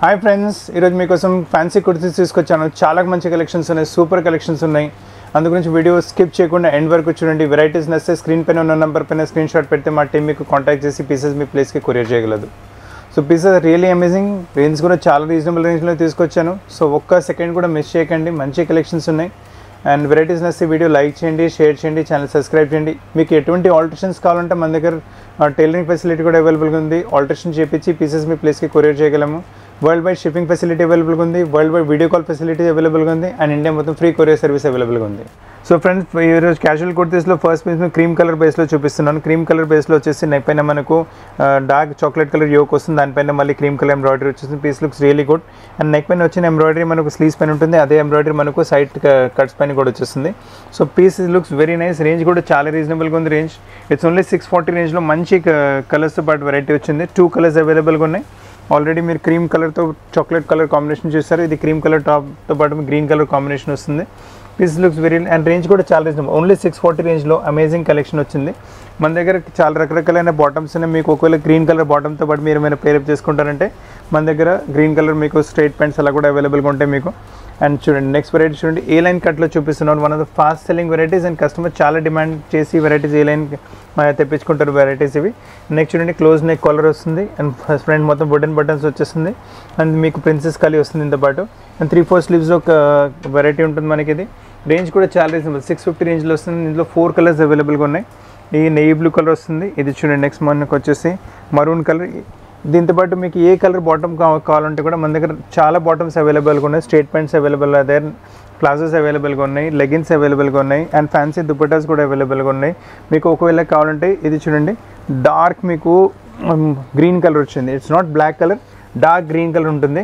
hi friends ఈరోజు మీకోసం fancy kurtis తీసుకొచ్చాను చాలా మంచి కలెక్షన్స్ ఉన్నాయి సూపర్ కలెక్షన్స్ ఉన్నాయి అందు గురించి వీడియో స్కిప్ చేయకుండా ఎండ్ వరకు చూడండి వెరైటీస్ నచ్చితే స్క్రీన్ పైన ఉన్న నెంబర్ పైన స్క్రీన్ షాట్ పెడితే మా టీం మీకు కాంటాక్ట్ చేసి పీసెస్ మీ ప్లేస్కి కొరియర్ చేయగలదు so pieces really amazing range కూడా చాలా రీజనబుల్ రేంజ్లో తీసుకొచ్చాను సో ఒక్క సెకండ్ కూడా మిస్ చేయకండి మంచి కలెక్షన్స్ ఉన్నాయి అండ్ వెరైటీస్ నచ్చితే వీడియో లైక్ చేయండి షేర్ చేయండి ఛానల్ సబ్స్క్రైబ్ చేయండి మీకు ఎటువంటి ఆల్టరేషన్స్ కావాలంటే మన దగ్గర టైలరింగ్ ఫెసిలిటీ కూడా అవైలబుల్గా ఉంది ఆల్టరేషన్ చేపించి పీసెస్ మీ ప్లేస్కి కొరియర్ చేయగలము వరల్డ్ వైడ్ షిప్పింగ్ ఫెసిలిటీ అవైలబుల్గా ఉంది world wide video call facility అవైలబుల్గా ఉంది అండ్ ఇండియా మొత్తం ఫ్రీ కొరియర్ సర్వీస్ అవైలబుల్గా ఉంది సో ఫ్రెండ్స్ ఈరోజు క్యాజువల్ కుర్తీస్లో ఫస్ట్ పీస్ క్రీమ్ కలర్ బేస్లో చూపిస్తున్నాను క్రీమ్ కలర్ బేస్లో వచ్చేసి నెక్ పైన మనకు డార్క్ చాక్లెట్ కలర్ యోక్ వస్తుంది దానిపైన మళ్ళీ క్రీమ్ కలర్ ఎంబ్రాయిడరీ వచ్చేసి piece looks really good and neck పైన వచ్చిన ఎంబ్రాయిడరీ మనకు స్లీవ్స్ పైన ఉంటుంది అదే ఎంబ్రాయిడరీ మనకు సైడ్ కట్స్ పైన కూడా వచ్చేస్తుంది so piece looks very nice range కూడా చాలా రీజనబుల్గా ఉంది range it's only six forty రేంజ్లో మంచి కలర్స్తో పాటు వెరైటీ వచ్చింది టూ కలర్స్ అవైలబుల్గా ఉన్నాయి ఆల్రెడీ మీరు క్రీమ్ కలర్తో చాక్లెట్ కలర్ కాంబినేషన్ చూస్తారు ఇది క్రీమ్ కలర్ టాప్తో పాటు గ్రీన్ కలర్ కాంబినేషన్ వస్తుంది piece looks very and range కూడా చాలా రీజనబుల్ ఓన్లీ సిక్స్ ఫార్టీ రేంజ్లో అమేజింగ్ కలెక్షన్ వచ్చింది మన దగ్గర చాలా రకరకాలైన బాటమ్స్ ఉన్నాయి మీకు ఒకవేళ గ్రీన్ కలర్ బాటమ్తో పాటు మీరు ఏమైనా పేరప్ చేసుకుంటారంటే మన దగ్గర గ్రీన్ కలర్ మీకు స్ట్రైట్ ప్యాంట్స్ అలా కూడా అవైలబుల్గా ఉంటాయి మీకు అండ్ చూడండి నెక్స్ట్ వెరైటీ చూడండి ఏ లైన్ కట్లో చూపిస్తున్నాను one of the fast selling varieties and customer చాలా డిమాండ్ చేసి వెరైటీస్ ఏ లైన్ తెప్పించుకుంటారు వెరైటీస్ ఇవి నెక్స్ట్ చూడండి క్లోజ్ నెక్ కాలర్ వస్తుంది అండ్ ఫస్ట్ ఫ్రంట్ మొత్తం బటన్ బటన్స్ వచ్చేస్తుంది అండ్ మీకు ప్రిన్సెస్ కలీ వస్తుంది ఇంత పాటు అండ్ త్రీ ఫోర్ స్లీవ్స్లో ఒక వెరైటీ ఉంటుంది మనకి ఇది రేంజ్ కూడా చాలా రీజనబుల్ సిక్స్ ఫిఫ్టీ రేంజ్లో వస్తుంది ఇందులో ఫోర్ కలర్స్ అవైలబుల్గా ఉన్నాయి ఈ నెయ్యి బ్లూ కలర్ వస్తుంది ఇది చూడండి నెక్స్ట్ మనకు వచ్చేసి మరూన్ కలర్ దీంతో పాటు మీకు ఏ కలర్ బాటమ్ కావాలంటే కూడా మన దగ్గర చాలా బాటమ్స్ అవైలబుల్గా ఉన్నాయి స్ట్రేట్ ప్యాంట్స్ అవైలబుల్ అదే ప్లాజోస్ అవైలబుల్గా ఉన్నాయి లెగిన్స్ అవైలబుల్గా ఉన్నాయి అండ్ ఫ్యాన్సీ దుపటాస్ కూడా అవైలబుల్గా ఉన్నాయి మీకు ఒకవేళ కావాలంటే ఇది చూడండి డార్క్ మీకు గ్రీన్ కలర్ వచ్చింది it's not black colour dark green colour ఉంటుంది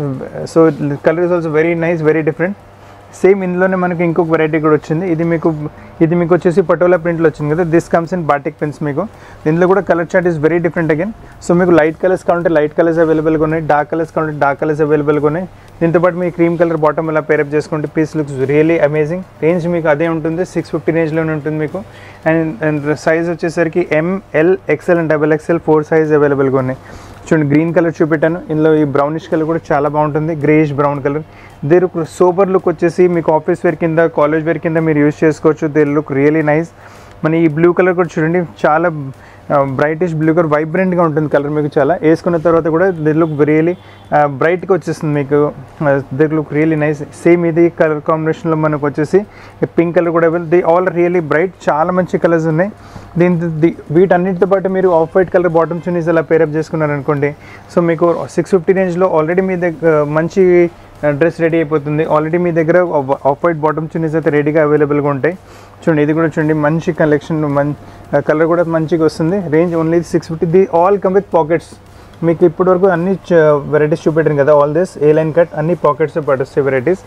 so colour is also very nice very different same ఇందులోనే మనకి ఇంకొక వెరైటీ కూడా వచ్చింది ఇది మీకు ఇది మీకు వచ్చేసి పటోలా ప్రింట్లో వచ్చింది కదా this comes in batik pens మీకు దీంట్లో కూడా colour chart is very different again so మీకు లైట్ కలర్స్ కావాలంటే లైట్ కలర్స్ అవైలబుల్గా ఉన్నాయి డార్క్ కలర్స్ కావాలంటే డార్క్ కలర్స్ అవైలబుల్గా ఉన్నాయి దీంతో పాటు మీ క్రీమ్ కలర్ బాటమ్ ఇలా పేరప్ చేసుకుంటే piece looks really amazing range మీకు అదే ఉంటుంది సిక్స్ ఫిఫ్టీ రేంజ్లోనే ఉంటుంది మీకు అండ్ అండ్ సైజ్ వచ్చేసరికి M L XL and double XL four size అవైలబుల్గా ఉన్నాయి చూడండి గ్రీన్ కలర్ చూపెట్టాను ఇందులో ఈ బ్రౌనిష్ కలర్ కూడా చాలా బాగుంటుంది గ్రేష్ బ్రౌన్ కలర్ దీని సూపర్ లుక్ వచ్చేసి మీకు ఆఫీస్ వేర్ కింద కాలేజ్ వేర్ కింద మీరు యూస్ చేసుకోవచ్చు దే లుక్ రియలీ నైస్ మన ఈ బ్లూ కలర్ కూడా చూడండి చాలా బ్రైటిష్ బ్లూ కలర్ వైబ్రెంట్గా ఉంటుంది కలర్ మీకు చాలా వేసుకున్న తర్వాత కూడా ది లుక్ రియలీ బ్రైట్గా వచ్చేస్తుంది మీకు the look really nice same ఇది కలర్ కాంబినేషన్లో మనకు వచ్చేసి పింక్ కలర్ కూడా ది ఆల్ రియలీ బ్రైట్ చాలా మంచి కలర్స్ ఉన్నాయి దీని వీటన్నిటితో పాటు మీరు ఆఫ్ వైట్ కలర్ బాటమ్ చున్నీస్ అలా పేరప్ చేసుకున్నారనుకోండి సో మీకు సిక్స్ ఫిఫ్టీ రేంజ్లో ఆల్రెడీ మీ దగ్గర మంచి డ్రెస్ రెడీ అయిపోతుంది ఆల్రెడీ మీ దగ్గర ఆఫ్ వైట్ బాటమ్ చున్నీస్ అయితే రెడీగా అవైలబుల్గా ఉంటాయి చూడండి ఇది కూడా చూడండి మంచి కలెక్షన్ మం కలర్ కూడా మంచిగా వస్తుంది range only six fifty the all come with pockets మీకు ఇప్పటి వరకు అన్ని వెరైటీస్ చూపెట్టాను కదా all this A line cut అన్ని పాకెట్స్ పడుస్తాయి వెరైటీస్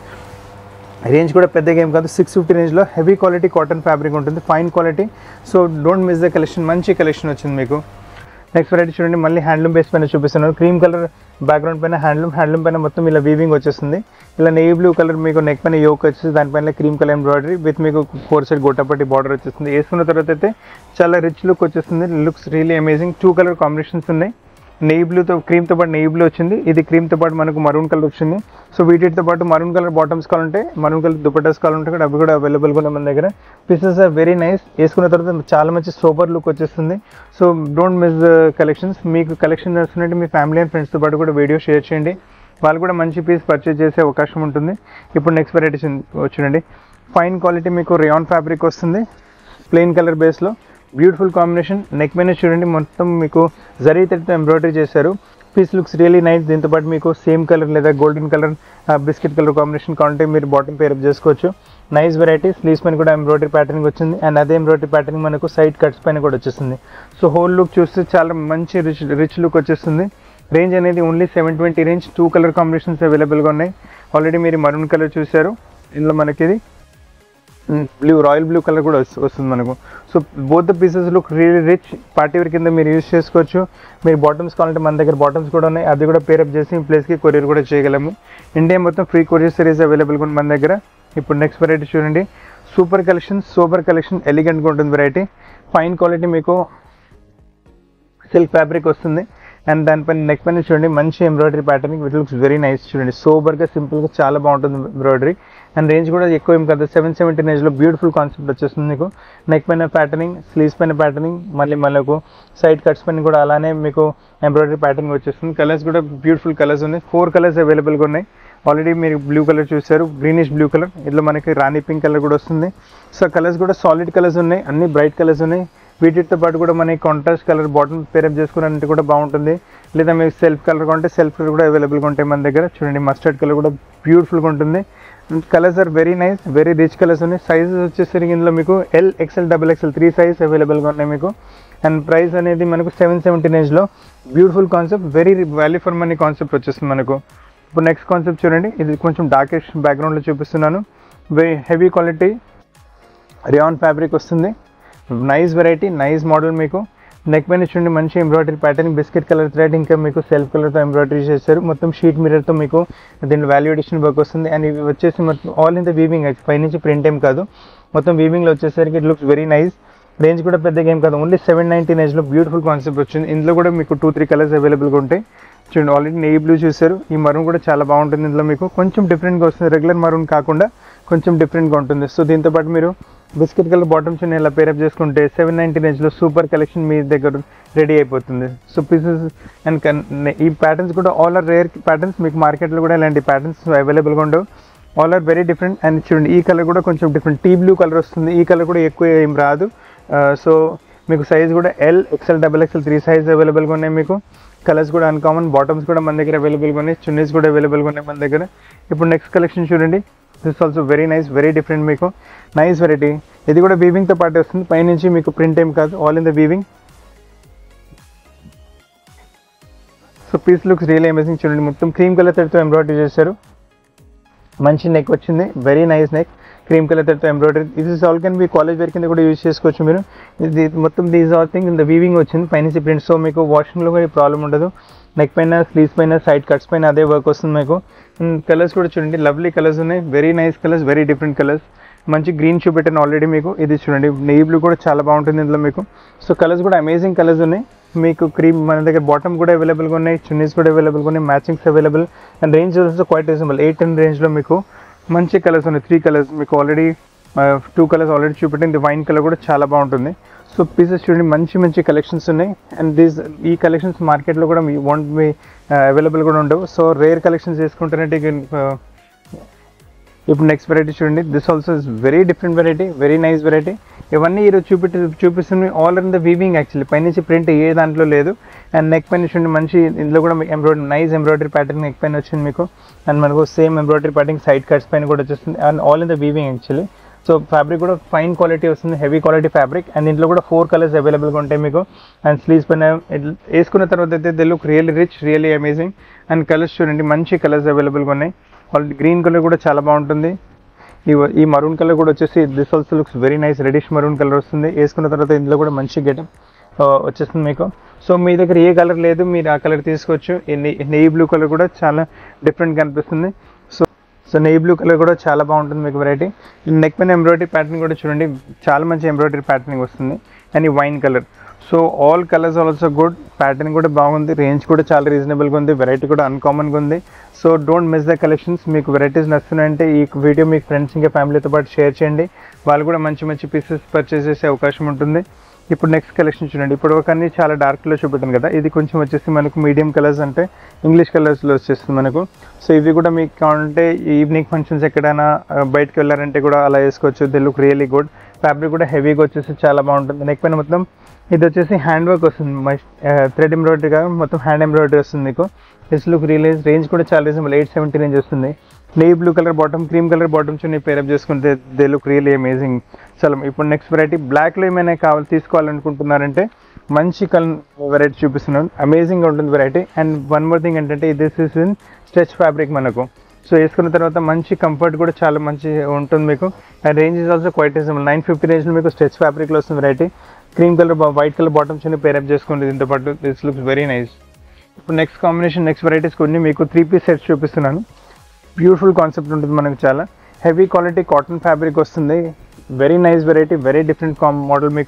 రేంజ్ కూడా పెద్దగా ఏం కాదు సిక్స్ ఫిఫ్టీ రేంజ్లో హెవీ క్వాలిటీ కాటన్ ఫ్యాబ్రిక్ ఉంటుంది fine quality so don't miss the collection మంచి కలెక్షన్ వచ్చింది మీకు నెక్స్ట్ వెరైటీ చూడండి మళ్ళీ హ్యాండ్లూమ్ బేస్ పైన చూపిస్తున్నాను క్రీమ్ కలర్ బ్యాక్గ్రౌండ్ పైన హ్యాండ్లూమ్ హ్యాండ్లూమ్ పైన మొత్తం ఇలా వీవింగ్ వచ్చేస్తుంది ఇలా నెయ్యి బ్లూ కలర్ మీకు నెక్ పైన యోక్ వచ్చేసి దానిపైన క్రీమ్ కలర్ ఎంబ్రాయిడరీ విత్ మీకు ఫోర్ సైడ్ గోటాపట్టి బార్డర్ వచ్చేస్తుంది వేసుకున్న తర్వాత అయితే చాలా రిచ్ లుక్ వచ్చేస్తుంది looks really amazing two colour combinations ఉన్నాయి నెయ్యి బ్లూతో క్రీమ్తో పాటు నెయ్యి బ్లూ వచ్చింది ఇది క్రీమ్తో పాటు మనకు మరూన్ కలర్ వచ్చింది సో వీటితో పాటు మరూన్ కలర్ బాటమ్స్ కావాలంటే మరూన్ కలర్ దుపటాస్ కావాలంటే కూడా అవి కూడా అవైలబుల్గా ఉన్నాయి మన దగ్గర పీసెస్ ఆర్ వెరీ నైస్ వేసుకున్న తర్వాత చాలా మంచి సూపర్ లుక్ వచ్చేస్తుంది సో డోంట్ మిస్ కలెక్షన్స్ మీకు కలెక్షన్ చేస్తున్నట్టు మీ ఫ్యామిలీ అండ్ ఫ్రెండ్స్తో పాటు కూడా వీడియో షేర్ చేయండి వాళ్ళు కూడా మంచి పీస్ పర్చేజ్ చేసే అవకాశం ఉంటుంది ఇప్పుడు నెక్స్ట్ వెరైటీస్ చూడండి ఫైన్ క్వాలిటీ మీకు రేయాన్ ఫ్యాబ్రిక్ వస్తుంది ప్లెయిన్ కలర్ బేస్లో బ్యూటిఫుల్ కాంబినేషన్ నెక్ మీద చూడండి మొత్తం మీకు జరీ థ్రెడ్ ఎంబ్రాయిడరీ చేశారు పీస్ లుక్స్ రియలీ నైస్ దీంతో పాటు మీకు సేమ్ కలర్ లేదా golden colour biscuit colour combination కావాలంటే మీరు బాటమ్ పేరప్ చేసుకోవచ్చు నైస్ వెరైటీ స్లీవ్స్ పైన కూడా ఎంబ్రాయిడరీ ప్యాటర్నింగ్ వచ్చింది అండ్ అదే ఎంబ్రాయిడరీ ప్యాటర్నింగ్ మనకు సైడ్ కట్స్ పైన కూడా వచ్చేస్తుంది సో హోల్ లుక్ చూస్తే చాలా మంచి రిచ్ రిచ్ లుక్ వచ్చేస్తుంది రేంజ్ అనేది only seven twenty range two colour combinations అవైలబుల్గా ఉన్నాయి ఆల్రెడీ మీరు మరూన్ కలర్ చూశారు ఇందులో మనకి ఇది బ్లూ రాయల్ బ్లూ కలర్ కూడా వస్తు- వస్తుంది మనకు so both the pieces look really rich party wear కింద మీరు యూస్ చేసుకోవచ్చు మీరు బాటమ్స్ కావాలంటే మన దగ్గర బాటమ్స్ కూడా ఉన్నాయి అది కూడా పేరప్ చేసి ప్లేస్కి కొరియర్ కూడా చేయగలము ఇండియా మొత్తం ఫ్రీ కొరియర్ సిరీస్ అవైలబుల్గా ఉంది మన దగ్గర ఇప్పుడు నెక్స్ట్ వెరైటీ చూడండి సూపర్ కలెక్షన్ సూపర్ కలెక్షన్ ఎలిగెంట్గా ఉంటుంది వెరైటీ ఫైన్ క్వాలిటీ మీకు సిల్క్ ఫ్యాబ్రిక్ వస్తుంది అండ్ దానిపైన నెక్ పైన చూడండి మంచి embroidery pattern it looks very nice చూడండి సోబర్గా సింపుల్గా చాలా బాగుంటుంది ఎంబ్రాయిడరీ అండ్ రేంజ్ కూడా ఎక్కువ ఏం కదా సెవెన్ సెవెంటీ రేంజ్లో బ్యూటిఫుల్ కాన్సెప్ట్ వచ్చేస్తుంది మీకు నెక్ పైన ప్యాటర్నింగ్ స్లీవ్స్ పైన ప్యాటర్నింగ్ మళ్ళీ మనకు సైడ్ కట్స్ పైన కూడా అలానే మీకు ఎంబ్రాయిడరీ ప్యాటర్న్ వచ్చేస్తుంది కలర్స్ కూడా బ్యూటిఫుల్ కలర్స్ ఉన్నాయి ఫోర్ కలర్స్ అవైలబుల్గా ఉన్నాయి ఆల్రెడీ మీరు బ్లూ కలర్ చూసారు గ్రీనిష్ బ్లూ కలర్ ఇందులో మనకి రాణి పింక్ కలర్ కూడా వస్తుంది సో కలర్స్ కూడా సాలిడ్ కలర్స్ ఉన్నాయి అన్ని బ్రైట్ కలర్స్ ఉన్నాయి వీటితో పాటు కూడా మనకి కాంట్రాస్ట్ కలర్ బాటమ్ పేరప్ చేసుకున్నట్టు కూడా బాగుంటుంది లేదా మీకు సెల్ఫ్ కలర్ కొంటే సెల్ఫ్ కలర్ కూడా అవైలబుల్గా ఉంటాయి మన దగ్గర చూడండి మస్టర్డ్ కలర్ కూడా బ్యూటిఫుల్గా ఉంటుంది colours are very nice very rich colours ఉన్నాయి సైజెస్ వచ్చేసరికి ఇందులో మీకు L XL double XL three size అవైలబుల్గా ఉన్నాయి మీకు అండ్ ప్రైస్ అనేది మనకు సెవెన్ సెవెంటీ రేంజ్లో beautiful concept very value for money concept వచ్చేస్తుంది మనకు ఇప్పుడు నెక్స్ట్ కాన్సెప్ట్ చూడండి ఇది కొంచెం డార్కిష్ బ్యాక్గ్రౌండ్లో చూపిస్తున్నాను very heavy quality rayon fabric వస్తుంది నైస్ వెరైటీ నైస్ మోడల్ మీకు నెక్ పైన చూడండి మంచి embroidery pattern biscuit colour thread ఇంకా మీకు సెల్ఫ్ కలర్తో ఎంబ్రాయిడరీ చేశారు మొత్తం షీట్ మిరర్తో మీకు దీంట్లో వాల్యూ ఎడిషన్ వర్క్ వస్తుంది అండ్ ఇవి వచ్చేసి మొత్తం ఆల్ ఇన్ ద వీవింగ్ పైనుంచి ప్రింట్ ఏం కాదు మొత్తం వీవింగ్లో వచ్చేసరికి it looks very nice range కూడా పెద్దగా ఏం కాదు ఓన్లీ సెవెన్ నైన్టీ రేంజ్లో బ్యూటిఫుల్ కాన్సెప్ట్ వచ్చింది ఇందులో కూడా మీకు టూ త్రీ కలర్స్ అవైలబుల్గా ఉంటాయి చూడండి ఆల్రెడీ నెయ్యి బ్లూ చూసారు ఈ మరూన్ కూడా చాలా బాగుంటుంది ఇందులో మీకు కొంచెం డిఫరెంట్గా వస్తుంది రెగ్యులర్ మరూన్ కాకుండా కొంచెం డిఫరెంట్గా ఉంటుంది సో దీంతో పాటు మీరు బిస్కెట్ కలర్ బాటమ్స్ ఇలా పేరప్ చేసుకుంటే సెవెన్ నైంటీ రేంజ్లో సూపర్ కలెక్షన్ మీ దగ్గర రెడీ అయిపోతుంది సో పీసెస్ అండ్ ఈ ప్యాటర్న్స్ కూడా ఆల్ ఆర్ రేర్ ప్యాటర్న్స్ మీకు మార్కెట్లో కూడా ఇలాంటి ప్యాటర్న్స్ అవైలబుల్గా ఉండవు all are very different and చూడండి ఈ కలర్ కూడా కొంచెం డిఫరెంట్ టీ బ్లూ కలర్ వస్తుంది ఈ కలర్ కూడా ఎక్కువ ఏం రాదు సో మీకు సైజ్ కూడా L XL double XL three size అవైలబుల్గా ఉన్నాయి మీకు కలర్స్ కూడా అన్కామన్ బాటమ్స్ కూడా మన దగ్గర అవైలబుల్గా ఉన్నాయి చున్నీస్ కూడా అవైలబుల్గా ఉన్నాయి మన దగ్గర ఇప్పుడు నెక్స్ట్ కలెక్షన్ చూడండి this also very nice very different మీకు నైస్ వెరైటీ ఇది కూడా వీవింగ్తో పాటు వస్తుంది పైనుంచి మీకు ప్రింట్ ఏం కాదు all in the weaving so piece looks real amazing చూడండి మొత్తం క్రీమ్ కలర్ తో ఎంబ్రాయిడరీ చేశారు మంచి నెక్ వచ్చింది very nice neck cream colour తో ఎంబ్రాయిడరీ ఇది all can be college wear కింద కూడా యూజ్ చేసుకోవచ్చు మీరు ఇది మొత్తం these all thing in the weaving వచ్చింది పైనుంచి ప్రింట్ సో మీకు వాషింగ్లో కూడా ప్రాబ్లం ఉండదు నెక్ పైన స్లీవ్స్ పైన సైడ్ కట్స్ పైన అదే వర్క్ వస్తుంది మీకు కలర్స్ కూడా చూడండి లవ్లీ కలర్స్ ఉన్నాయి very nice colours very different colours మంచి గ్రీన్ చూపెట్టాను ఆల్రెడీ మీకు ఇది చూడండి నెయ్యి బ్లూ కూడా చాలా బాగుంటుంది ఇందులో మీకు సో కలర్స్ కూడా అమేజింగ్ కలర్స్ ఉన్నాయి మీకు క్రీమ్ మన దగ్గర బాటమ్ కూడా అవైలబుల్గా ఉన్నాయి చున్నీస్ కూడా అవైలబుల్గా ఉన్నాయి matchings available and range also quite reasonable eight ten రేంజ్లో మీకు మంచి కలర్స్ ఉన్నాయి త్రీ కలర్స్ మీకు ఆల్రెడీ టూ కలర్స్ ఆల్రెడీ చూపెట్టింది వైన్ కలర్ కూడా చాలా బాగుంటుంది సో పీసెస్ చూడండి మంచి మంచి కలెక్షన్స్ ఉన్నాయి అండ్ దీస్ ఈ కలెక్షన్స్ మార్కెట్లో కూడా మీ వాంట్ మీ అవైలబుల్ కూడా ఉండవు సో రేర్ కలెక్షన్స్ చేసుకుంటారంటే ఇప్పుడు నెక్స్ట్ వెరైటీ చూడండి this also is very different variety very nice variety ఇవన్నీ ఈరోజు చూపెట్టి చూపిస్తుంది all in the weaving actually పైనుంచి ప్రింట్ ఏ దాంట్లో లేదు అండ్ నెక్ పైన చూడండి మంచి ఇందులో కూడా embroidery nice embroidery pattern neck పైన వచ్చింది మీకు అండ్ మనకు same embroidery pattern side cuts పైన కూడా వచ్చేస్తుంది and all in the weaving actually so fabric కూడా ఫైన్ క్వాలిటీ వస్తుంది హెవీ క్వాలిటీ ఫ్యాబ్రిక్ అండ్ దీంట్లో కూడా ఫోర్ కలర్స్ అవైలబుల్గా ఉంటాయి మీకు అండ్ స్లీవ్స్ పైన వేసుకున్న తర్వాత అయితే they look really rich really amazing and colours చూడండి మంచి కలర్స్ అవైలబుల్గా ఉన్నాయి ఆల్రెడీ గ్రీన్ కలర్ కూడా చాలా బాగుంటుంది ఈ ఈ మరూన్ కలర్ కూడా వచ్చేసి this also looks very nice reddish maroon colour వస్తుంది వేసుకున్న తర్వాత ఇందులో కూడా మంచి గెటప్ వచ్చేస్తుంది మీకు సో మీ దగ్గర ఏ కలర్ లేదు మీరు ఆ కలర్ తీసుకోవచ్చు ఈ నెయ్యి బ్లూ కలర్ కూడా చాలా డిఫరెంట్గా అనిపిస్తుంది so so navy blue colour కూడా చాలా బాగుంటుంది మీకు వెరైటీ నెక్ పైన ఎంబ్రాయిడరీ ప్యాటర్న్ కూడా చూడండి చాలా మంచి ఎంబ్రాయిడరీ ప్యాటర్నింగ్ వస్తుంది అండ్ ఈ wine colour so all colours also good pattern కూడా బాగుంది రేంజ్ కూడా చాలా రీజనబుల్గా ఉంది వెరైటీ కూడా అన్కామన్గా ఉంది so don't miss the collections మీకు వెరైటీస్ నచ్చుతున్నాయంటే ఈ వీడియో మీకు ఫ్రెండ్స్ ఇంకా ఫ్యామిలీతో పాటు షేర్ చేయండి వాళ్ళు కూడా మంచి మంచి పీసెస్ పర్చేస్ చేసే అవకాశం ఉంటుంది ఇప్పుడు నెక్స్ట్ కలెక్షన్ చూడండి ఇప్పుడు ఒక అన్ని చాలా డార్క్లో చూపెట్టాను కదా ఇది కొంచెం వచ్చేసి మనకు మీడియం కలర్స్ అంటే ఇంగ్లీష్ కలర్స్లో వచ్చేస్తుంది మనకు సో ఇవి కూడా మీకు కావాలంటే ఈవినింగ్ ఫంక్షన్స్ ఎక్కడైనా బయటకు వెళ్ళారంటే కూడా అలా వేసుకోవచ్చు the look really good fabric కూడా హెవీగా వచ్చేసి చాలా బాగుంటుంది నెక్ పైన మొత్తం ఇది వచ్చేసి హ్యాండ్ వర్క్ వస్తుంది మై థ్రెడ్ ఎంబ్రాయిడరీ కాదు మొత్తం హ్యాండ్ ఎంబ్రాయిడరీ వస్తుంది మీకు దిస్ లుక్ రియలైజ్ రేంజ్ కూడా చాలా రీజనబుల్ ఎయిట్ సెవెంటీ రేంజ్ వస్తుంది navy blue colour bottom cream colour bottom chunni pair చేసుకుంటే దే లుక్ రియలీ అమేజింగ్ చాలా ఇప్పుడు నెక్స్ట్ వెరైటీ బ్లాక్లో ఏమైనా కావాలి తీసుకోవాలనుకుంటున్నారంటే మంచి కలర్ వెరైటీ చూపిస్తున్నాను అమేజింగ్గా ఉంటుంది variety and one more thing ఏంటంటే this is in stretch fabric మనకు సో వేసుకున్న తర్వాత మంచి కంఫర్ట్ కూడా చాలా మంచి ఉంటుంది మీకు and range is also quite reasonable nine fifty రేంజ్లో మీకు స్ట్రెచ్ ఫ్యాబ్రిక్లో వస్తుంది variety cream colour white colour bottom చిన్న పేరప్ చేసుకోండి దీంతో పాటు దిస్ లుక్స్ వెరీ నైస్ ఇప్పుడు నెక్స్ట్ కాంబినేషన్ నెక్స్ట్ వెరైటీస్ కొన్ని మీకు త్రీ పీస్ సెట్స్ చూపిస్తున్నాను బ్యూటిఫుల్ కాన్సెప్ట్ ఉంటుంది మనకు చాలా హెవీ క్వాలిటీ కాటన్ ఫ్యాబ్రిక్ వస్తుంది very nice variety very different calm model మీకు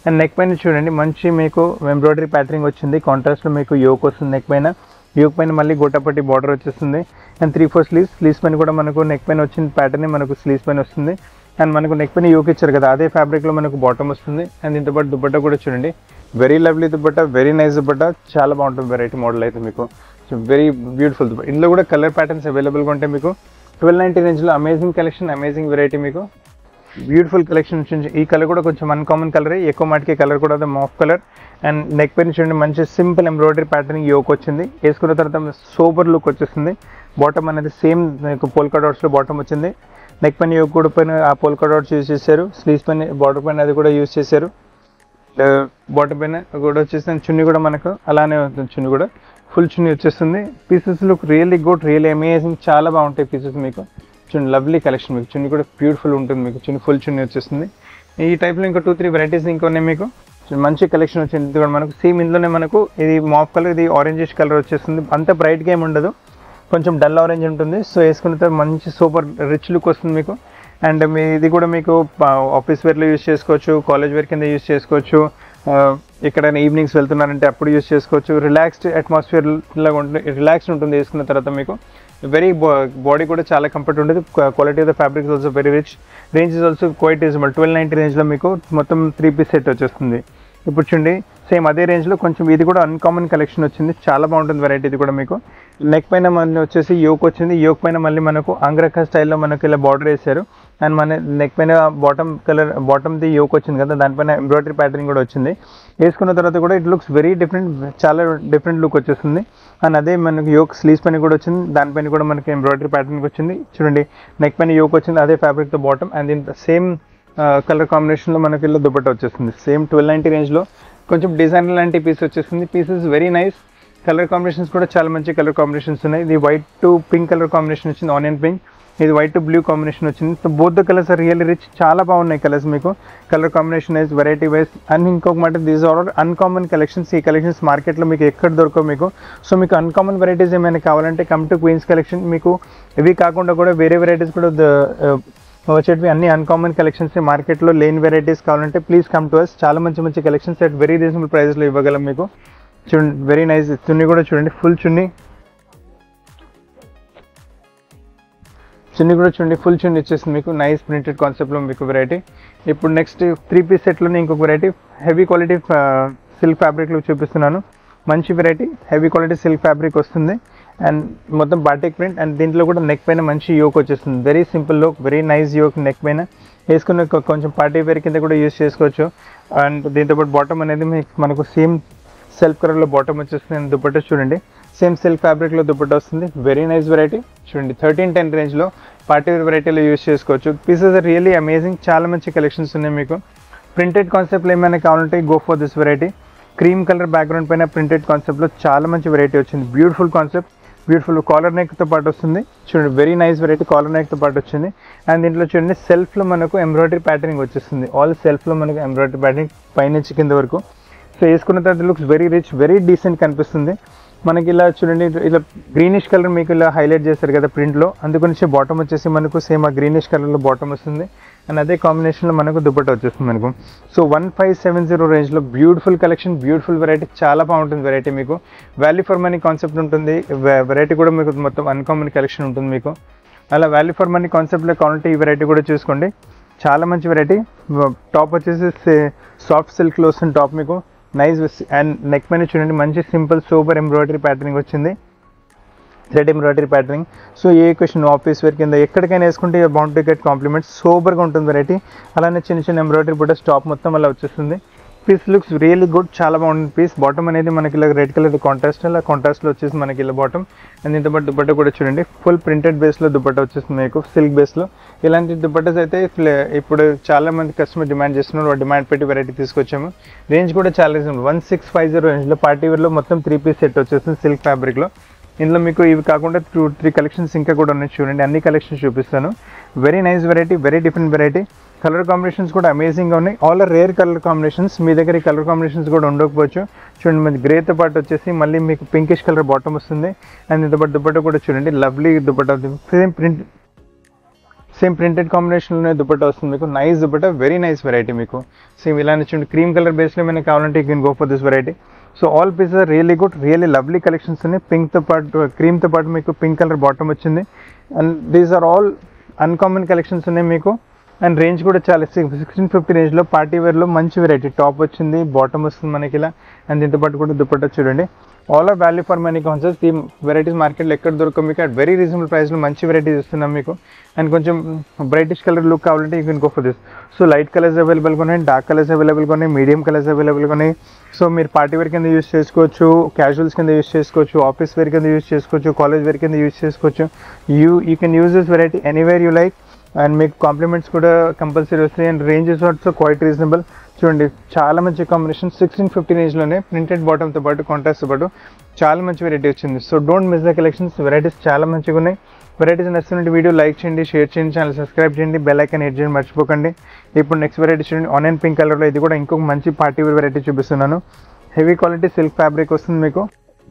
అండ్ నెక్ పైన చూడండి మంచి మీకు ఎంబ్రాయిడరీ ప్యాటర్నింగ్ వచ్చింది కాంట్రాస్ట్లో మీకు యోక్ వస్తుంది నెక్ పైన యోక్ పైన మళ్ళీ గోటపట్టి బార్డర్ వచ్చేస్తుంది and three four sleeves sleeves పైన కూడా మనకు నెక్ పైన వచ్చిన ప్యాటర్న్ మనకు స్లీవ్స్ పైన వస్తుంది అండ్ మనకు నెక్ పైన యోక్ ఇచ్చారు కదా అదే ఫ్యాబ్రిక్లో మనకు బాటమ్ వస్తుంది అండ్ దీంతో పాటు దుపట్టా కూడా చూడండి very lovely dupatta very nice dupatta చాలా బాగుంటుంది వెరైటీ మోడల్ అయితే మీకు వెరీ బ్యూటిఫుల్ దుపట్టా ఇందులో కూడా కలర్ ప్యాటర్న్స్ అవైలబుల్గా ఉంటాయి మీకు ట్వెల్వ్ నైంటీ రేంజ్లో అమేజింగ్ కలెక్షన్ అమేజింగ్ వెరైటీ మీకు బ్యూటిఫుల్ కలెక్షన్ వచ్చింది ఈ కలర్ కూడా కొంచెం అన్కామన్ కలర్ ఎక్కువ మాటికి కలర్ కూడా అది మాఫ్ కలర్ అండ్ నెక్ పైన చూడండి మంచి సింపుల్ ఎంబ్రాయిడరీ ప్యాటర్న్ యోక్ వచ్చింది వేసుకున్న తర్వాత సూపర్ లుక్ వచ్చేస్తుంది బాటమ్ అనేది సేమ్ మీకు పోల్కా డాట్స్లో బాటమ్ వచ్చింది నెక్ పైన యోక్ కూడా పైన ఆ పోల్కా డాట్స్ యూజ్ చేశారు స్లీవ్స్ పైన బార్డర్ పైన అది కూడా యూజ్ చేశారు బాటమ్ పైన కూడా వచ్చేసి చున్నీ కూడా మనకు అలానే ఉంటుంది చున్నీ కూడా ఫుల్ చున్నీ వచ్చేస్తుంది pieces look really good really amazing చాలా బాగుంటాయి పీసెస్ మీకు చున్నీ లవ్లీ కలెక్షన్ మీకు చున్నీ కూడా బ్యూటిఫుల్ ఉంటుంది మీకు చున్నీ ఫుల్ చున్నీ వచ్చేస్తుంది ఈ టైప్లో ఇంకా టూ త్రీ వెరైటీస్ ఇంకా ఉన్నాయి మీకు చూడండి, మంచి కలెక్షన్ వచ్చింది ఇది కూడా మనకు సేమ్ ఇందులోనే మనకు ఇది మాఫ్ కలర్ ఇది ఆరెంజిష్ కలర్ వచ్చేస్తుంది అంత బ్రైట్గా ఏమి ఉండదు కొంచెం డల్ ఆరెంజ్ ఉంటుంది సో వేసుకున్న తర్వాత మంచి సూపర్ రిచ్ లుక్ వస్తుంది మీకు అండ్ మీ ఇది కూడా మీకు ఆఫీస్ వేర్లో యూస్ చేసుకోవచ్చు కాలేజ్ వేర్ కింద యూస్ చేసుకోవచ్చు ఆ, ఎక్కడైనా ఈవినింగ్స్ వెళ్తున్నారంటే అప్పుడు యూస్ చేసుకోవచ్చు రిలాక్స్డ్ అట్మాస్ఫియర్ లాగా ఉంటుంది రిలాక్స్డ్ ఉంటుంది వేసుకున్న తర్వాత మీకు వెరీ బాడీ కూడా చాలా కంఫర్ట్ ఉంటుంది quality of the fabric also very rich range is also quite reasonable twelve ninety రేంజ్లో మీకు మొత్తం త్రీ పీస్ సెట్ వచ్చేస్తుంది ఇప్పుడు చూడండి సేమ్ అదే రేంజ్లో కొంచెం ఇది కూడా అన్కామన్ కలెక్షన్ వచ్చింది చాలా బాగుంటుంది వెరైటీ ఇది కూడా మీకు నెక్ పైన మళ్ళీ వచ్చేసి యోక్ వచ్చింది యోక్ పైన మళ్ళీ మనకు అంగ్రక స్టైల్లో మనకు ఇలా బార్డర్ వేశారు అండ్ మన నెక్ పైన బాటమ్ కలర్ బాటమ్ది యోక్ వచ్చింది కదా దానిపైన ఎంబ్రాయిడరీ ప్యాటర్న్ కూడా వచ్చింది వేసుకున్న తర్వాత కూడా ఇట్ లుక్స్ వెరీ డిఫరెంట్ చాలా డిఫరెంట్ లుక్ వచ్చేస్తుంది అండ్ అదే మనకి యోక్ స్లీవ్స్ పైన కూడా వచ్చింది దానిపైన కూడా మనకి ఎంబ్రాయిడరీ ప్యాటర్న్ వచ్చింది చూడండి నెక్ పైన యోక్ వచ్చింది అదే ఫ్యాబ్రిక్తో బాటమ్ అండ్ దీని సేమ్ కలర్ కాంబినేషన్లో మనకి ఇలా దుపట్టా వచ్చేస్తుంది సేమ్ ట్వెల్వ్ నైంటీ రేంజ్లో కొంచెం డిజైన్ లాంటి పీస్ వచ్చేస్తుంది pieces very nice colour combinations కూడా చాలా మంచి కలర్ కాంబినేషన్స్ ఉన్నాయి ఇది white to pink colour combination వచ్చింది ఆనియన్ పింక్ ఇది వైట్ టు బ్లూ కాంబినేషన్ వచ్చింది so both the colours are really rich చాలా బాగున్నాయి కలర్స్ మీకు colour combination wise variety wise and ఇంకొక మాట దీస్ ఆర్ అన్కామన్ కలెక్షన్స్ ఈ కలెక్షన్స్ మార్కెట్లో మీకు ఎక్కడ దొరకవు మీకు సో మీకు అన్కామన్ వెరైటీస్ ఏమైనా కావాలంటే కమ్ టు క్వీన్స్ కలెక్షన్ మీకు ఇవి కాకుండా కూడా వేరే వెరైటీస్ కూడా ద- వచ్చేటివి అన్ని అన్కామన్ కలెక్షన్స్ మార్కెట్లో లేని వెరైటీస్ కావాలంటే ప్లీజ్ కమ్ టు అస్ చాలా మంచి మంచి కలెక్షన్స్ అట్ వెరీ రీజనబుల్ ప్రైస్లో ఇవ్వగలం మీకు చూడండి వెరీ నైస్ చున్నీ కూడా చూడండి ఫుల్ చున్నీ చున్నీ కూడా చూడండి ఫుల్ చున్నీ వచ్చేసింది మీకు నైస్ ప్రింటెడ్ కాన్సెప్ట్లో మీకు వెరైటీ ఇప్పుడు నెక్స్ట్ త్రీ పీస్ సెట్లోనే ఇంకొక వెరైటీ హెవీ క్వాలిటీ సిల్క్ ఫ్యాబ్రిక్లో చూపిస్తున్నాను మంచి variety heavy quality silk fabric వస్తుంది అండ్ మొత్తం బాటిక్ ప్రింట్ అండ్ దీంట్లో కూడా నెక్ పైన మంచి యోక్ వచ్చేస్తుంది very simple look very nice yoke neck పైన వేసుకున్న కొ- కొంచెం పార్టీ వేర్ కింద కూడా యూస్ చేసుకోవచ్చు అండ్ దీంతో పాటు బాటమ్ అనేది మీకు మనకు సేమ్ సెల్ఫ్ కలర్లో బాటమ్ వచ్చేస్తుంది అండ్ దుపట్టా చూడండి సేమ్ సిల్క్ ఫ్యాబ్రిక్లో దుపట్టా వస్తుంది వెరీ నైస్ వెరైటీ చూడండి థర్టీన్ టెన్ రేంజ్లో పార్టీ వేర్ వెరైటీలో యూస్ చేసుకోవచ్చు పీసెస్ ఆర్ రియల్లీ అమేజింగ్ చాలా మంచి కలెక్షన్స్ ఉన్నాయి మీకు ప్రింటెడ్ కాన్సెప్ట్లో ఏమైనా కావాలంటే go for this variety cream colour background పైన ప్రింటెడ్ కాన్సెప్ట్లో చాలా మంచి వెరైటీ వచ్చింది బ్యూటిఫుల్ కాన్సెప్ట్ బ్యూటిఫుల్ కాలర్ నెక్తో పాటు వస్తుంది చూడండి వెరీ నైస్ వెరైటీ కాలర్ నెక్తో పాటు వచ్చింది అండ్ దీంట్లో చూడండి సెల్ఫ్లో మనకు ఎంబ్రాయిడరీ ప్యాటర్నింగ్ వచ్చేస్తుంది ఆల్ సెల్ఫ్లో మనకు ఎంబ్రాయిడరీ ప్యాటర్నింగ్ పైనుంచి కింద వరకు సో వేసుకున్న తర్వాత looks very rich very decent కనిపిస్తుంది మనకి ఇలా చూడండి ఇలా గ్రీనిష్ కలర్ మీకు ఇలా హైలైట్ చేస్తారు కదా ప్రింట్లో అందుగురించి బాటమ్ వచ్చేసి మనకు సేమ్ ఆ గ్రీనిష్ కలర్లో బాటమ్ వస్తుంది అండ్ అదే కాంబినేషన్లో మనకు దుపట్టా వచ్చేస్తుంది మనకు so one five seven zero రేంజ్లో బ్యూటిఫుల్ కలెక్షన్ బ్యూటిఫుల్ వెరైటీ చాలా బాగుంటుంది వెరైటీ మీకు వాల్యూ ఫర్ మనీ కాన్సెప్ట్ ఉంటుంది వెరైటీ కూడా మీకు మొత్తం అన్కామన్ కలెక్షన్ ఉంటుంది మీకు అలా వాల్యూ ఫర్ మనీ కాన్సెప్ట్లో కావాలంటే ఈ వెరైటీ కూడా చూసుకోండి చాలా మంచి వెరైటీ టాప్ వచ్చేసి సాఫ్ట్ సిల్క్లో వస్తుంది టాప్ మీకు నైస్ అండ్ నెక్ పైన చూడండి మంచి సింపుల్ సూపర్ ఎంబ్రాయిడరీ ప్యాటర్నింగ్ వచ్చింది thread embroidery patterning so a question office wear కింద ఎక్కడికైనా వేసుకుంటే బాగుంటుంది గెట్ కాంప్లిమెంట్స్ సూపర్గా ఉంటుంది వెరైటీ అలానే చిన్న చిన్న ఎంబ్రాయిడరీ కూడా స్టాప్ మొత్తం అలా వచ్చేస్తుంది పీస్ లుక్స్ రియల్లీ గుడ్ చాలా బాగుంటుంది పీస్ బాటమ్ అనేది మనకి ఇలా రెడ్ కలర్ కాంట్రాస్ట్ ఇలా కాంట్రాస్ట్లో వచ్చేసి మనకి ఇలా బాటమ్ అండ్ దీంతో పాటు దుపట్టా కూడా చూడండి ఫుల్ ప్రింటెడ్ బేస్లో దుపట్టా వచ్చేస్తుంది మీకు సిల్క్ బేస్లో ఇలాంటి దుపట్టాస్ అయితే ఫ్లే- ఇప్పుడు చాలా మంది కస్టమర్ డిమాండ్ చేస్తున్నారు వాళ్ళు డిమాండ్ పెట్టి వెరైటీ తీసుకొచ్చాము రేంజ్ కూడా చాలా reasonable one six five zero రేంజ్లో పార్టీ వేర్లో మొత్తం త్రీ పీస్ సెట్ వచ్చేస్తుంది సిల్క్ ఫ్యాబ్రిక్లో ఇందులో మీకు ఇవి కాకుండా టూ త్రీ కలెక్షన్స్ ఇంకా కూడా ఉన్నాయి చూడండి అన్ని కలెక్షన్స్ చూపిస్తాను very nice variety very different variety colour combinations కూడా అమేజింగ్గా ఉన్నాయి all are rare colour combinations మీ దగ్గర ఈ కలర్ కాంబినేషన్స్ కూడా ఉండకపోవచ్చు చూడండి మనకి గ్రేతో పాటు వచ్చేసి మళ్ళీ మీకు పింకిష్ కలర్ బాటమ్ వస్తుంది అండ్ దీంతో పాటు దుపట్టా కూడా చూడండి lovely dupatta same print same printed కాంబినేషన్లోనే దుపట్టా వస్తుంది మీకు nice dupatta very nice variety మీకు సేమ్ ఇలా చూడండి క్రీమ్ కలర్ బేస్లో ఏమైనా కావాలంటే you can go for this variety so all pieces are really good really lovely collections ఉన్నాయి పింక్తో పాటు క్రీమ్తో పాటు మీకు పింక్ కలర్ బాటమ్ వచ్చింది and these are all uncommon collections ఉన్నాయి మీకు అండ్ రేంజ్ కూడా చాలా సిక్స్టీన్ ఫిఫ్టీ రేంజ్లో పార్టీ వేర్లో మంచి వెరైటీ టాప్ వచ్చింది బాటమ్ వస్తుంది మనకి ఇలా అండ్ దీంతో పాటు కూడా దుపట్టా చూడండి all are value for money concepts ఈ వెరైటీస్ మార్కెట్లో ఎక్కడ దొరకవు మీకు అట్ వెరీ రీజనబుల్ ప్రైస్లో మంచి వెరైటీస్ ఇస్తున్నాం మీకు అండ్ కొంచెం బ్రైటిష్ కలర్ లుక్ కావాలంటే you can go for this so light colours అవైలబుల్గా ఉన్నాయి డార్క్ కలర్స్ అవైలబుల్గా ఉన్నాయి మీడియం కలర్స్ అవైలబుల్గా ఉన్నాయి సో మీరు పార్టీ వేర్ కింద యూస్ చేసుకోవచ్చు క్యాజువల్స్ కింద యూస్ చేసుకోవచ్చు ఆఫీస్ వేర్ కింద యూస్ చేసుకోవచ్చు కాలేజ్ వేర్ కింద యూస్ చేసుకోవచ్చు you you can use this variety anywhere you like and మీకు కాంప్లిమెంట్స్ కూడా కంపల్సరీ వస్తాయి and ranges also quite reasonable చూడండి చాలా మంచి కాంబినేషన్ సిక్స్టీన్ ఫిఫ్టీ రేంజ్లోనే ప్రింటెడ్ బాటమ్తో పాటు కాంట్రాస్ట్తో పాటు చాలా మంచి వెరైటీ వచ్చింది so don't miss the collections varieties చాలా మంచిగా ఉన్నాయి వెరైటీస్ నచ్చినట్టు వీడియో లైక్ చేయండి షేర్ చేయండి ఛానల్ సబ్స్క్రైబ్ చేయండి బెల్ ఐకాన్ హిట్ చేయండి మర్చిపోకండి ఇప్పుడు నెక్స్ట్ వెరైటీ చూడండి ఆనియన్ పింక్ కలర్లో ఇది కూడా ఇంకొక మంచి పార్టీ వేర్ వెరైటీ చూపిస్తున్నాను హెవీ క్వాలిటీ సిల్క్ ఫ్యాబ్రిక్ వస్తుంది మీకు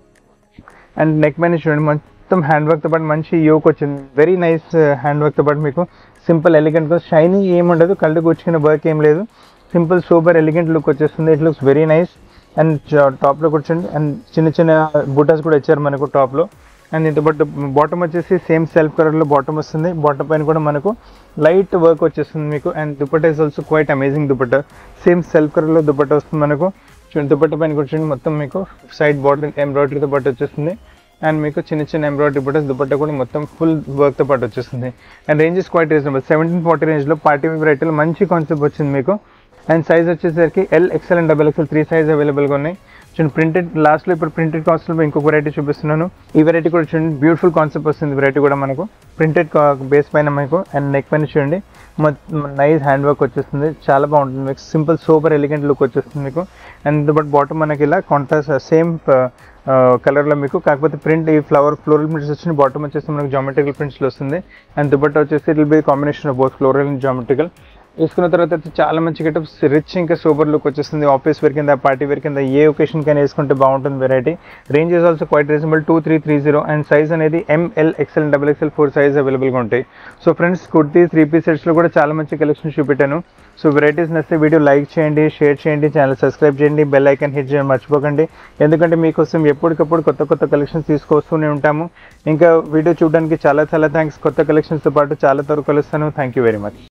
అండ్ నెక్ పైన చూడండి మొత్తం హ్యాండ్ వర్క్తో పాటు మంచి యోక్ వచ్చింది వెరీ నైస్ హ్యాండ్ వర్క్తో పాటు మీకు సింపుల్ ఎలిగెంట్గా షైనీ ఏం ఉండదు కళ్ళు కూర్చుకునే వర్క్ ఏం లేదు సింపుల్ సూపర్ ఎలిగెంట్ లుక్ వచ్చేస్తుంది it looks very nice and టాప్లో కూర్చోండి అండ్ చిన్న చిన్న బుటాస్ కూడా ఇచ్చారు మనకు టాప్లో అండ్ దీంతో పాటు బాటమ్ వచ్చేసి సేమ్ సెల్ఫ్ కలర్లో బాటమ్ వస్తుంది బాటమ్ పైన కూడా మనకు లైట్ వర్క్ వచ్చేస్తుంది మీకు and dupatta is also quite amazing dupatta same self కలర్లో దుపట్టా వస్తుంది మనకు చూడండి దుపట్టా పైన కూర్చొని మొత్తం మీకు సైడ్ బార్డర్ ఎంబ్రాయిడరీతో పాటు వచ్చేస్తుంది అండ్ మీకు చిన్న చిన్న ఎంబ్రాయిడరీ బుట్టస్ దుపట్టా కూడా మొత్తం ఫుల్ వర్క్తో పాటు వచ్చేస్తుంది and ranges quite reasonable seventeen forty రేంజ్లో పార్టీ వెరైటీలో మంచి కాన్సెప్ట్ వచ్చింది మీకు అండ్ సైజ్ వచ్చేసరికి L XL and double XL three size అవైలబుల్గా ఉన్నాయి చూడండి ప్రింటెడ్ లాస్ట్లో ఇప్పుడు ప్రింటెడ్ కాన్సెప్ట్ ఇంకొక వెరైటీ చూపిస్తున్నాను ఈ వెరైటీ కూడా చూడండి బ్యూటిఫుల్ కాన్సెప్ట్ వస్తుంది వెరైటీ కూడా మనకు ప్రింటెడ్ బేస్ పైన మీకు అండ్ నెక్ పైన చూడండి నైస్ హ్యాండ్ వర్క్ వచ్చేస్తుంది చాలా బాగుంటుంది మీకు సింపుల్ సూపర్ ఎలిగెంట్ లుక్ వచ్చేస్తుంది మీకు అండ్ బట్ బాటమ్ మనకి ఇలా కాంట్రాస్ట్ సేమ్ కలర్లో మీకు కాకపోతే ప్రింట్ ఈ ఫ్లవర్ ఫ్లోరల్ ప్రింట్స్ వచ్చిన బాటమ్ వచ్చేసి మనకు జామెట్రికల్ ప్రింట్స్లో వస్తుంది అండ్ దుపట్టా వచ్చేసి it will be combination of both floral and geometrical వేసుకున్న తర్వాత అయితే చాలా మంచి గెటప్ రిచ్ ఇంకా సూపర్ లుక్ వచ్చేస్తుంది ఆఫీస్ వేర్ కింద పార్టీ వేర్ కింద ఏ ఒకేషన్ కైనా వేసుకుంటే బాగుంటుంది variety range is also quite reasonable two three three zero and size అనేది M L XL double XL four size అవైలబుల్గా ఉంటాయి so friends kurti three piece సెట్స్లో కూడా చాలా మంచి కలెక్షన్ చూపెట్టాను సో వెరైటీస్ నచ్చితే వీడియో లైక్ చేయండి షేర్ చేయండి ఛానల్ సబ్స్క్రైబ్ చేయండి బెల్ ఐకాన్ హిట్ చేయండి మర్చిపోకండి ఎందుకంటే మీకోసం ఎప్పటికప్పుడు కొత్త కొత్త కలెక్షన్స్ తీసుకొస్తూనే ఉంటాము ఇంకా వీడియో చూడడానికి చాలా చాలా థ్యాంక్స్ కొత్త కలెక్షన్స్తో పాటు చాలా త్వరగా కలుస్తాను థ్యాంక్ యూ వెరీ మచ్